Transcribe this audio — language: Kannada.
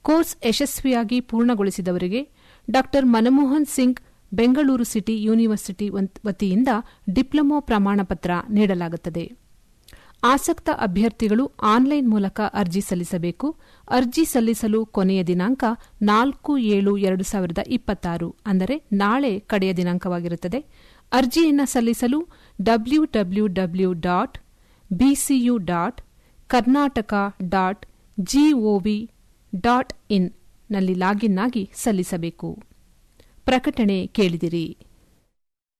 ಕೋರ್ಸ್ ಯಶಸ್ವಿಯಾಗಿ ಪೂರ್ಣಗೊಳಿಸಿದವರಿಗೆ Dr Manmohan Singh Bengaluru city university ವತಿಯಿಂದ ಡಿಪ್ಲೊಮೊ ಪ್ರಮಾಣಪತ್ರ ನೀಡಲಾಗುತ್ತದೆ ಆಸಕ್ತ ಅಭ್ಯರ್ಥಿಗಳು ಆನ್ಲೈನ್ ಮೂಲಕ ಅರ್ಜಿ ಸಲ್ಲಿಸಬೇಕು ಅರ್ಜಿ ಸಲ್ಲಿಸಲು ಕೊನೆಯ ದಿನಾಂಕ ನಾಲ್ಕು ಏಳು ಎರಡು ಸಾವಿರದ ಇಪ್ಪತ್ತಾರು ಅಂದರೆ ನಾಳೆ ಕಡೆಯ ದಿನಾಂಕವಾಗಿರುತ್ತದೆ ಅರ್ಜಿಯನ್ನು ಸಲ್ಲಿಸಲು W W W dot BCU dot Karnataka dot GOV dot in ನಲ್ಲಿ ಲಾಗಿನ್ ಆಗಿ ಸಲ್ಲಿಸಬೇಕು ಪ್ರಕಟಣೆ ಕೇಳಿದಿರಿ